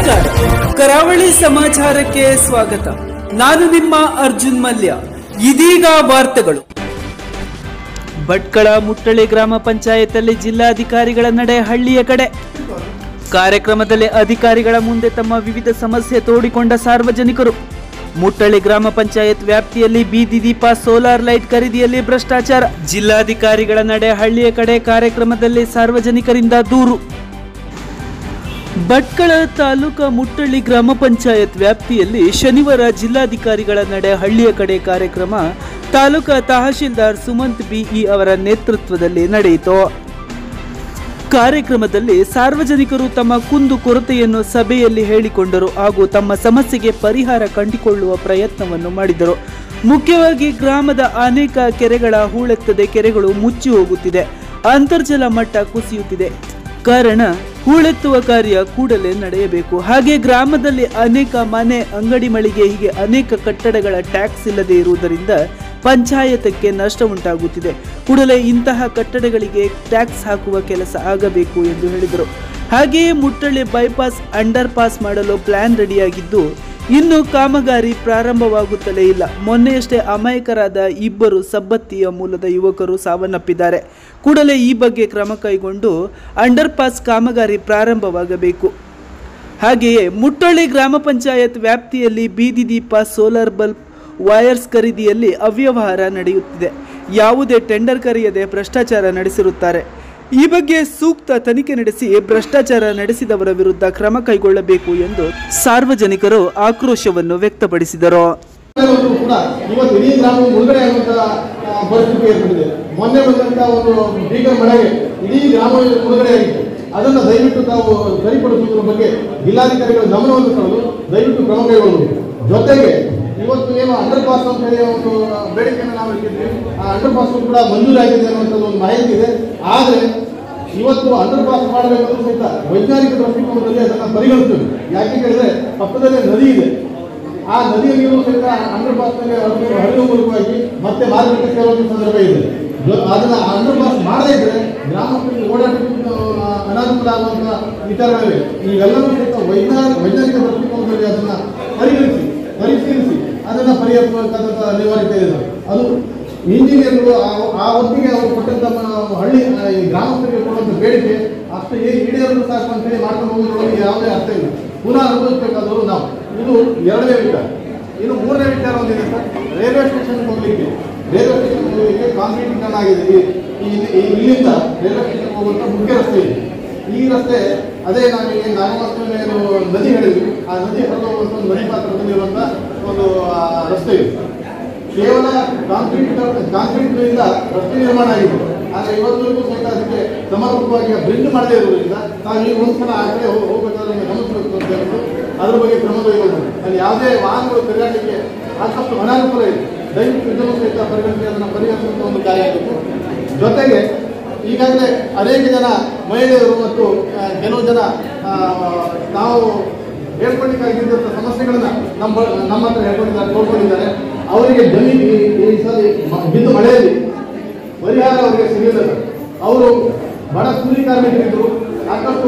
ನಮಸ್ಕಾರ ಕರಾವಳಿ ಸಮಾಚಾರಕ್ಕೆ ಸ್ವಾಗತ ನಾನು ನಿಮ್ಮ ಅರ್ಜುನ್ ಮಲ್ಯ ಇದೀಗ ವಾರ್ತೆಗಳು ಭಟ್ಕಳ ಮುಟ್ಟಳಿ ಗ್ರಾಮ ಪಂಚಾಯತಲ್ಲಿ ಜಿಲ್ಲಾಧಿಕಾರಿಗಳ ನಡೆ ಹಳ್ಳಿಯ ಕಡೆ ಕಾರ್ಯಕ್ರಮದಲ್ಲಿ ಅಧಿಕಾರಿಗಳ ಮುಂದೆ ತಮ್ಮ ವಿವಿಧ ಸಮಸ್ಯೆ ತೋಡಿಕೊಂಡ ಸಾರ್ವಜನಿಕರು ಮುಟ್ಟಳಿ ಗ್ರಾಮ ಪಂಚಾಯತ್ ವ್ಯಾಪ್ತಿಯಲ್ಲಿ ಬೀದಿ ದೀಪ ಸೋಲಾರ್ ಲೈಟ್ ಖರೀದಿಯಲ್ಲಿ ಭ್ರಷ್ಟಾಚಾರ ಜಿಲ್ಲಾಧಿಕಾರಿಗಳ ನಡೆ ಹಳ್ಳಿಯ ಕಡೆ ಕಾರ್ಯಕ್ರಮದಲ್ಲಿ ಸಾರ್ವಜನಿಕರಿಂದ ದೂರು ಭಟ್ಕಳ ತಾಲೂಕಾ ಮುಟ್ಟಳ್ಳಿ ಗ್ರಾಮ ಪಂಚಾಯತ್ ವ್ಯಾಪ್ತಿಯಲ್ಲಿ ಶನಿವಾರ ಜಿಲ್ಲಾಧಿಕಾರಿಗಳ ನಡೆ ಹಳ್ಳಿಯ ಕಡೆ ಕಾರ್ಯಕ್ರಮ ತಾಲೂಕಾ ತಹಶೀಲ್ದಾರ್ ಸುಮಂತ್ ಬಿಇ ಅವರ ನೇತೃತ್ವದಲ್ಲಿ ನಡೆಯಿತು ಕಾರ್ಯಕ್ರಮದಲ್ಲಿ ಸಾರ್ವಜನಿಕರು ತಮ್ಮ ಕುಂದು ಕೊರತೆಯನ್ನು ಸಭೆಯಲ್ಲಿ ಹೇಳಿಕೊಂಡರು ಹಾಗೂ ತಮ್ಮ ಸಮಸ್ಯೆಗೆ ಪರಿಹಾರ ಕಂಡುಕೊಳ್ಳುವ ಪ್ರಯತ್ನವನ್ನು ಮಾಡಿದರು ಮುಖ್ಯವಾಗಿ ಗ್ರಾಮದ ಅನೇಕ ಕೆರೆಗಳ ಹೂಳೆತ್ತದೆ ಕೆರೆಗಳು ಮುಚ್ಚಿ ಹೋಗುತ್ತಿದೆ ಅಂತರ್ಜಲ ಮಟ್ಟ ಕುಸಿಯುತ್ತಿದೆ ಕಾರಣ ಹೂಳೆತ್ತುವ ಕಾರ್ಯ ಕೂಡಲೇ ನಡೆಯಬೇಕು ಹಾಗೆ ಗ್ರಾಮದಲ್ಲಿ ಅನೇಕ ಮನೆ ಅಂಗಡಿ ಮಳಿಗೆ ಹೀಗೆ ಅನೇಕ ಕಟ್ಟಡಗಳ ಟ್ಯಾಕ್ಸ್ ಇಲ್ಲದೆ ಇರುವುದರಿಂದ ಪಂಚಾಯತಕ್ಕೆ ನಷ್ಟ ಉಂಟಾಗುತ್ತಿದೆ ಕೂಡಲೇ ಇಂತಹ ಕಟ್ಟಡಗಳಿಗೆ ಟ್ಯಾಕ್ಸ್ ಹಾಕುವ ಕೆಲಸ ಆಗಬೇಕು ಎಂದು ಹೇಳಿದರು ಹಾಗೆಯೇ ಮುಟ್ಟಳ್ಳಿ ಬೈಪಾಸ್ ಅಂಡರ್ ಪಾಸ್ ಮಾಡಲು ಪ್ಲಾನ್ ರೆಡಿಯಾಗಿದ್ದು ಇನ್ನು ಕಾಮಗಾರಿ ಪ್ರಾರಂಭವಾಗುತ್ತಲೇ ಇಲ್ಲ ಮೊನ್ನೆಯಷ್ಟೇ ಅಮಾಯಕರಾದ ಇಬ್ಬರು ಸಬ್ಬತ್ತಿಯ ಮೂಲದ ಯುವಕರು ಸಾವನ್ನಪ್ಪಿದ್ದಾರೆ ಕೂಡಲೇ ಈ ಬಗ್ಗೆ ಕ್ರಮ ಕೈಗೊಂಡು ಅಂಡರ್ ಪಾಸ್ ಕಾಮಗಾರಿ ಪ್ರಾರಂಭವಾಗಬೇಕು ಹಾಗೆಯೇ ಮುಟ್ಟಳ್ಳಿ ಗ್ರಾಮ ಪಂಚಾಯತ್ ವ್ಯಾಪ್ತಿಯಲ್ಲಿ ಬೀದಿ ದೀಪ ಸೋಲಾರ್ ಬಲ್ಬ್ ವೈರ್ಸ್ ಖರೀದಿಯಲ್ಲಿ ಅವ್ಯವಹಾರ ನಡೆಯುತ್ತಿದೆ ಯಾವುದೇ ಟೆಂಡರ್ ಕರೆಯದೆ ಭ್ರಷ್ಟಾಚಾರ ನಡೆಸಿರುತ್ತಾರೆ ಈ ಬಗ್ಗೆ ಸೂಕ್ತ ತನಿಖೆ ನಡೆಸಿ ಭ್ರಷ್ಟಾಚಾರ ನಡೆಸಿದವರ ವಿರುದ್ಧ ಕ್ರಮ ಕೈಗೊಳ್ಳಬೇಕು ಎಂದು ಸಾರ್ವಜನಿಕರು ಆಕ್ರೋಶವನ್ನು ವ್ಯಕ್ತಪಡಿಸಿದರು ಇವತ್ತು ಕೂಡ ಇವತ್ತು ಇಡೀ ಗ್ರಾಮ ಮುಳುಗಡೆ ಆಗುವಂತಹ ಆ, ಪರಿಸ್ಥಿತಿ ಏರ್ಪಟ್ಟಿದೆ ಮೊನ್ನೆ ಬಂದಂತ ಒಂದು ಭೀಕರ ಮಳೆಗೆ ಇಡೀ ಗ್ರಾಮ ಮುಳುಗಡೆ ಆಗಿತ್ತು ಅದನ್ನು ದಯವಿಟ್ಟು ತಾವು ಸರಿಪಡಿಸುವುದರ ಬಗ್ಗೆ ಜಿಲ್ಲಾಧಿಕಾರಿಗಳ ಗಮನವನ್ನು ಸೆಳೆದು ದಯವಿಟ್ಟು ಕ್ರಮ ಕೈಗೊಳ್ಳುವುದು ಜೊತೆಗೆ ಇವತ್ತು ಏನು ಅಂಡರ್ ಪಾಸ್ ಅಂತ ಹೇಳಿ ಒಂದು ಬೇಡಿಕೆಯನ್ನು ನಾವು ಇಟ್ಟಿದ್ವಿ ಆ ಅಂಡರ್ ಪಾಸ್ ಕೂಡ ಮಂಜೂರಾಗಿದೆ ಅನ್ನುವಂಥದ್ದು ಒಂದು ಮಾಹಿತಿ ಇದೆ ಆದರೆ ಇವತ್ತು ಅಂಡರ್ ಪಾಸ್ ಮಾಡಬೇಕಂದ್ರೂ ಸಹಿತ ವೈಜ್ಞಾನಿಕ ದೃಷ್ಟಿಕೋನದಲ್ಲಿ ಅದನ್ನು ಪರಿಗಣಿಸ್ತೀವಿ ಯಾಕೆ ಕೇಳಿದ್ರೆ ಪಕ್ಕದಲ್ಲೇ ನದಿ ಇದೆ ಆ ನದಿಯ ನೀರು ಸಹಿತ ಅಂಡರ್ ಪಾಸ್ನಲ್ಲಿ ಹರಿಯುವ ಮೂಲಕವಾಗಿ ಮತ್ತೆ ಮಾರುಕಟ್ಟೆ ಸೇರುವ ಸಂದರ್ಭ ಇದೆ ಜೊ- ಅದನ್ನ ಅಂಡರ್ ಪಾಸ್ ಮಾಡದೇ ಇದ್ರೆ ಗ್ರಾಮಸ್ಥರಿಗೆ ಓಡಾಟಕ್ಕೆ ಆ, ಅನಾನುಕೂಲ ಆಗುವಂತ ವಿಚಾರಗಳಿವೆ ಇವೆಲ್ಲವೂ ಸಹಿತ ವೈಜ್ಞಾನಿಕ ವೈಜ್ಞಾನಿಕ ದೃಷ್ಟಿಕೋನದಲ್ಲಿ ಅದನ್ನ ಪರಿಗಣಿಸಿ ಪರಿಶೀಲಿಸಿ ಅದನ್ನ ಪರಿಹರಿಸಬೇಕಾದಂತ ಅನಿವಾರ್ಯತೆ ಇದೆ ಅದು ಇಂಜಿನಿಯರ್ಗಳು ಆ- ಆ ಹೊತ್ತಿಗೆ ಅವರು ಕೊಟ್ಟಂತ ಮ- ಹಳ್ಳಿ ಆ, ಈ ಗ್ರಾಮಸ್ಥರಿಗೆ ಕೊಡುವಂತ ಬೇಡಿಕೆ ಅಷ್ಟು ಹೇಗೆ ಈಡೇರಲು ಸಾಕು ಅಂತ ಹೇಳಿ ಮಾಡ್ಕೊಂಡು ಹೋಗೋದ್ರೊಳಗೆ ಯಾವುದೇ ಅರ್ಥ ಇಲ್ಲ ಪುನಃ ಅನುಭವಿಸಬೇಕಾದವರು ನಾವು ಇದು ಎರಡನೇ ವಿಚಾರ ಇನ್ನು ಮೂರನೇ ವಿಚಾರ ಒಂದಿದೆ ಸರ್ ರೈಲ್ವೆ ಸ್ಟೇಷನ್ ಹೋಗ್ಲಿಕ್ಕೆ ರೈಲ್ವೆ ಸ್ಟೇಷನ್ ಹೋಗ್ಲಿಕ್ಕೆ ಕಾಂಕ್ರೀಟೀಕರಣ ಆಗಿದೆ ಈ- ಈ- ಈ- ಇಲ್ಲಿಂದ ರೈಲ್ವೆ ಸ್ಟೇಷನ್ ಹೋಗುವಂತ ಮುಖ್ಯ ರಸ್ತೆ ಇದೆ ಈ ರಸ್ತೆ ಅದೇ ನಮಗೆ ನಾಗಮಸ್ತಿನ ಏನು ನದಿ ಹೇಳಿದ್ವಿ ಆ ನದಿ ಹರಿದು ಹೋಗುವಂತ ಒಂದು ನದಿ ಪಾತ್ರದಲ್ಲಿರುವಂತ ಒಂದು ಆ, ರಸ್ತೆ ಇದೆ ಕೇವಲ ಕಾಂಕ್ರೀಟ್ ಕಾಂಕ್ರೀಟ್ನಿಂದ ರಸ್ತೆ ನಿರ್ಮಾಣ ಆಗಿದೆ ಆದರೆ ಇವತ್ತವರೆಗೂ ಸಹಿತ ಅದಕ್ಕೆ ಸಮರ್ಪಕವಾಗಿ ಬ್ರಿಡ್ಜ್ ಮಾಡದೇ ಇರುವುದರಿಂದ ನಾವು ಈಗ ಒಂದ್ಸಲ ಆ ಕಡೆ ಹೋಗ್- ಹೋಗ್ಬೇಕಾದ್ರೆ ನಮಗೆ ಗಮನಿಸಬೇಕು ಅಂತ ಹೇಳ್ಬಿಟ್ಟು ಅದ್ರ ಬಗ್ಗೆ ಕ್ರಮ ಕೈಗೊಳ್ಳಬೇಕು ಅಲ್ಲಿ ಯಾವುದೇ ವಾಹನಗಳು ತಿರುಗಾಡಲಿಕ್ಕೆ ಸಾಕಷ್ಟು ಅನಾನುಕೂಲ ಇದೆ ದಯವಿಟ್ಟು ಇದನ್ನು ಸಹಿತ ಪರಿಗಣಿಸಿ ಅದನ್ನು ಪರಿಹರಿಸುವಂತ ಒಂದು ಕಾರ್ಯ ಆಗಬೇಕು ಜೊತೆಗೆ ಈಗಾಗಲೇ ಅನೇಕ ಜನ ಮಹಿಳೆಯರು ಮತ್ತು ಆ, ಕೆಲವು ಜನ ಆ, ನಾವು ಹೇಳ್ಕೊಳ್ಳಿಕ್ಕಾಗಿದ್ದಂಥ ಸಮಸ್ಯೆಗಳನ್ನ ನಮ್ಮ ನಮ್ಮ ಹತ್ರ ಹೇಳ್ಕೊಂಡಿದ್ದಾರೆ ತೋಡ್ಕೊಂಡಿದ್ದಾರೆ ಅವರಿಗೆ ಜಮೀನು ಈ- ಈ ಸಲ ಮ- ಬಿದ್ದು ಮಳೆಯಲ್ಲಿ ಪರಿಹಾರ ಅವರಿಗೆ ಸಿಗಲಿಲ್ಲ ಅವರು ಬಡ ಕೂಲಿ ಕಾರ್ಮಿಕರಿದ್ರು ಸಾಕಷ್ಟು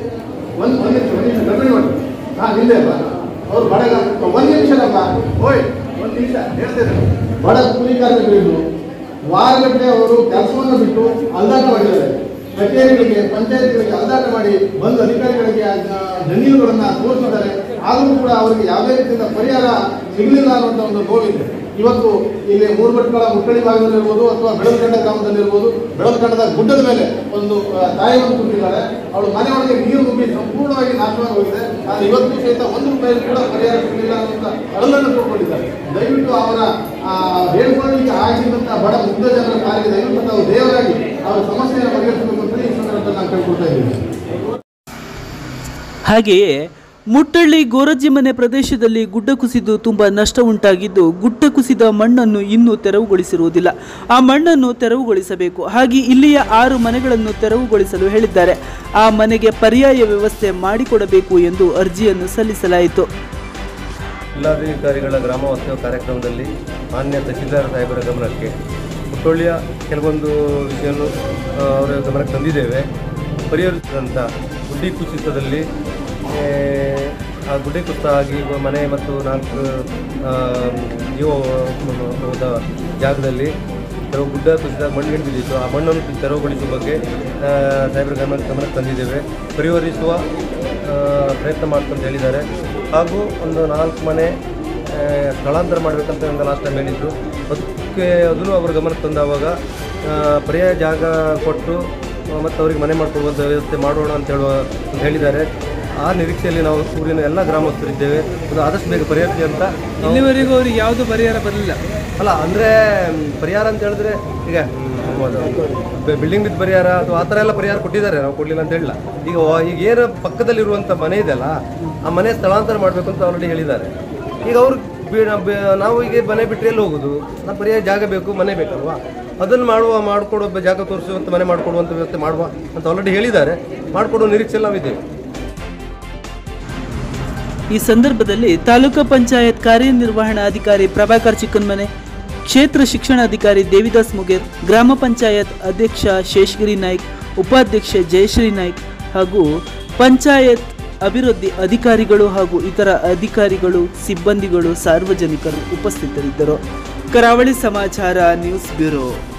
ಒಂದು ಒಂದು ನಿಮಿಷ ಒಂದು ನಿಮಿಷ ಗಡ್ಬಡಿ ಮಾಡಿ ಹಾ ಹಿಂದೆ ಅಲ್ಲ ಅವ್ರು ಬಡ ಒಂದು ನಿಮಿಷನಪ್ಪ ಓಯ್ ಒಂದು ನಿಮಿಷ ಹೇಳ್ತೇನೆ ಬಡ ಕೂಲಿ ಕಾರ್ಮಿಕರಿದ್ರು ವಾರಗಟ್ಟಲೆ ಅವರು ಕೆಲಸವನ್ನು ಬಿಟ್ಟು ಅಲ್ದಾಟ ಮಾಡಿದ್ದಾರೆ ಕಚೇರಿಗಳಿಗೆ ಪಂಚಾಯತ್ಗಳಿಗೆ ಅಲ್ದಾಟ ಮಾಡಿ ಬಂದು ಅಧಿಕಾರಿಗಳಿಗೆ ಆ ಜಮೀನುಗಳನ್ನ ತೋರಿಸಿದ್ದಾರೆ ಆದರೂ ಕೂಡ ಅವರಿಗೆ ಯಾವುದೇ ರೀತಿಯಿಂದ ಪರಿಹಾರ ಸಿಗಲಿಲ್ಲ ಅನ್ನುವಂಥ ಒಂದು ನೋವಿದೆ ಇವತ್ತು ಇಲ್ಲಿ ಮೂರ್ಬಟ್ಗಳ ಮುಟ್ಟಳಿ ಭಾಗದಲ್ಲಿರ್ಬೋದು ಅಥವಾ ಬೆಳಲ್ಕಂಡ ಗ್ರಾಮದಲ್ಲಿರ್ಬೋದು ಬೆಳಲ್ಕಂಡದ ಗುಡ್ಡದ ಮೇಲೆ ಒಂದು ಆ, ತಾಯಿಯನ್ನು ಕೂತಿದ್ದಾಳೆ ಅವಳು ಮನೆ ಒಳಗೆ ನೀರು ನುಗ್ಗಿ ಸಂಪೂರ್ಣವಾಗಿ ನಾಶವಾಗಿ ಹೋಗಿದೆ ಆದರೆ ಇವತ್ತು ಸಹಿತ ಒಂದು ರೂಪಾಯಿ ಕೂಡ ಪರಿಹಾರ ಸಿಗಲಿಲ್ಲ ಅನ್ನುವಂಥ ಅಳಲನ್ನು ತಗೊಂಡಿದ್ದಾರೆ ದಯವಿಟ್ಟು ಅವರ ಆ, ಹೇಳ್ಕೊಳ್ಳಿಕ್ಕೆ ಆಗಿದ್ದಂಥ ಬಡ ಮುಗ್ಧ ಜನರ ಕಾರ್ಯ ದಯವಿಟ್ಟು ತಾವು ದೇವರಾಗಿ ಅವರ ಸಮಸ್ಯೆಯನ್ನು ಬಗೆಹರಿಸಬೇಕು ಅಂತ ಈ ಸಂದರ್ಭದಲ್ಲಿ ನಾನು ಕೇಳ್ಕೊಳ್ತಾ ಇದ್ದೀನಿ ಹಾಗೆಯೇ ಮುಟ್ಟಳ್ಳಿ ಗೋರಜ್ಜಿ ಮನೆ ಪ್ರದೇಶದಲ್ಲಿ ಗುಡ್ಡ ಕುಸಿದು ತುಂಬ ನಷ್ಟ ಉಂಟಾಗಿದ್ದು ಗುಡ್ಡ ಕುಸಿದ ಮಣ್ಣನ್ನು ಇನ್ನೂ ತೆರವುಗೊಳಿಸಿರುವುದಿಲ್ಲ ಆ ಮಣ್ಣನ್ನು ತೆರವುಗೊಳಿಸಬೇಕು ಹಾಗೆ ಇಲ್ಲಿಯ ಆರು ಮನೆಗಳನ್ನು ತೆರವುಗೊಳಿಸಲು ಹೇಳಿದ್ದಾರೆ ಆ ಮನೆಗೆ ಪರ್ಯಾಯ ವ್ಯವಸ್ಥೆ ಮಾಡಿಕೊಡಬೇಕು ಎಂದು ಅರ್ಜಿಯನ್ನು ಸಲ್ಲಿಸಲಾಯಿತು ಜಿಲ್ಲಾಧಿಕಾರಿಗಳ ಗ್ರಾಮ ವಾಸ್ತವ ಕಾರ್ಯಕ್ರಮದಲ್ಲಿ ಮಾನ್ಯ ತಹಸೀಲ್ದಾರ್ ಸಾಹೇಬರ ಗಮನಕ್ಕೆ ಹುಟ್ಟೊಳ್ಳಿಯ ಕೆಲವೊಂದು ವಿಷಯವನ್ನು ಆ, ಅವರ ಗಮನಕ್ಕೆ ತಂದಿದ್ದೇವೆ ಪರಿಹರಿಸಿದಂಥ ಗುಡ್ಡಿ ಕುಸಿತದಲ್ಲಿ ಆ, ಆ ಗುಡ್ಡೆ ಕುಸಿತ ಆಗಿ ಮನೆ ಮತ್ತು ನಾಲ್ಕು ಆ, ಜೀವ ಹೋದ ಜಾಗದಲ್ಲಿ ಕೆಲವು ಗುಡ್ಡ ಕುಸಿದಾಗ ಮಣ್ಣು ಬಿದ್ದಿತ್ತು ಆ ಮಣ್ಣನ್ನು ತೆರವುಗೊಳಿಸುವ ಬಗ್ಗೆ ಆ, ಸಾಹೇಬರ ಗಮನ ಗಮನಕ್ಕೆ ತಂದಿದ್ದೇವೆ ಪರಿಹರಿಸುವ ಆ, ಪ್ರಯತ್ನ ಮಾಡ್ತಂತ ಹೇಳಿದ್ದಾರೆ ಹಾಗೂ ಒಂದು ನಾಲ್ಕು ಮನೆ ಆ, ಸ್ಥಳಾಂತರ ಮಾಡಬೇಕಂತ ಒಂದು ಲಾಸ್ಟ್ ಟೈಮ್ ಹೇಳಿದ್ರು ಅದಕ್ಕೆ ಅದನ್ನು ಅವರ ಗಮನಕ್ಕೆ ತಂದಾವಾಗ ಆ, ಪರ್ಯಾಯ ಜಾಗ ಕೊಟ್ಟು ಆ, ಮತ್ತು ಅವರಿಗೆ ಮನೆ ಮಾಡಿಕೊಡುವಂಥ ವ್ಯವಸ್ಥೆ ಮಾಡೋಣ ಅಂತ ಹೇಳುವ ಅಂತ ಹೇಳಿದ್ದಾರೆ ಆ ನಿರೀಕ್ಷೆಯಲ್ಲಿ ನಾವು ಊರಿನ ಎಲ್ಲ ಗ್ರಾಮಸ್ಥರಿದ್ದೇವೆ ಅದು ಆದಷ್ಟು ಬೇಗ ಪರಿಹರಿಸಿ ಅಂತ ನಾವು ಇಲ್ಲಿವರೆಗೂ ಅವ್ರಿಗೆ ಯಾವುದು ಪರಿಹಾರ ಬರಲಿಲ್ಲ ಅಲ್ಲ ಅಂದರೆ ಪರಿಹಾರ ಅಂತ ಹೇಳಿದ್ರೆ ಈಗ ಬಿಲ್ಡಿಂಗ್ ಬಿದ್ದು ಪರಿಹಾರ ಅಥವಾ ಆ ಥರ ಎಲ್ಲ ಪರಿಹಾರ ಕೊಟ್ಟಿದ್ದಾರೆ ನಾವು ಕೊಡಲಿಲ್ಲ ಅಂತ ಹೇಳಿಲ್ಲ ಈಗ ವ- ಈಗ ಏನು ಪಕ್ಕದಲ್ಲಿರುವಂಥ ಮನೆ ಇದೆಯಲ್ಲ ಆ ಮನೆ ಸ್ಥಳಾಂತರ ಮಾಡಬೇಕು ಅಂತ ಆಲ್ರೆಡಿ ಹೇಳಿದ್ದಾರೆ ಈಗ ಅವ್ರು ಬಿ- ಬಿ- ನಾವು ಈಗ ಮನೆ ಬಿಟ್ಟರೆ ಎಲ್ಲಿ ಹೋಗೋದು ನಾವು ಪರ್ಯಾಯ ಜಾಗ ಬೇಕು ಮನೆ ಬೇಕಲ್ವಾ ಅದನ್ನು ಮಾಡುವ ಮಾಡಿಕೊಡೋ ಜಾಗ ತೋರಿಸುವಂಥ ಮನೆ ಮಾಡಿಕೊಡುವಂಥ ವ್ಯವಸ್ಥೆ ಮಾಡುವ ಅಂತ ಆಲ್ರೆಡಿ ಹೇಳಿದ್ದಾರೆ ಮಾಡಿಕೊಡೋ ನಿರೀಕ್ಷೆಯಲ್ಲಿ ನಾವಿದ್ದೇವೆ ಈ ಸಂದರ್ಭದಲ್ಲಿ ತಾಲೂಕು ಪಂಚಾಯತ್ ಕಾರ್ಯನಿರ್ವಹಣಾಧಿಕಾರಿ ಪ್ರಭಾಕರ್ ಚಿಕ್ಕನ್ಮನೆ ಕ್ಷೇತ್ರ ಶಿಕ್ಷಣಾಧಿಕಾರಿ ದೇವಿದಾಸ್ ಮುಗೇರ್ ಗ್ರಾಮ ಪಂಚಾಯತ್ ಅಧ್ಯಕ್ಷ ಶೇಷಗಿರಿ ನಾಯ್ಕ್ ಉಪಾಧ್ಯಕ್ಷೆ ಜಯಶ್ರೀ ನಾಯ್ಕ್ ಹಾಗೂ ಪಂಚಾಯತ್ ಅಭಿವೃದ್ಧಿ ಅಧಿಕಾರಿಗಳು ಹಾಗೂ ಇತರ ಅಧಿಕಾರಿಗಳು ಸಿಬ್ಬಂದಿಗಳು ಸಾರ್ವಜನಿಕರು ಉಪಸ್ಥಿತರಿದ್ದರು ಕರಾವಳಿ ಸಮಾಚಾರ ನ್ಯೂಸ್ ಬ್ಯೂರೋ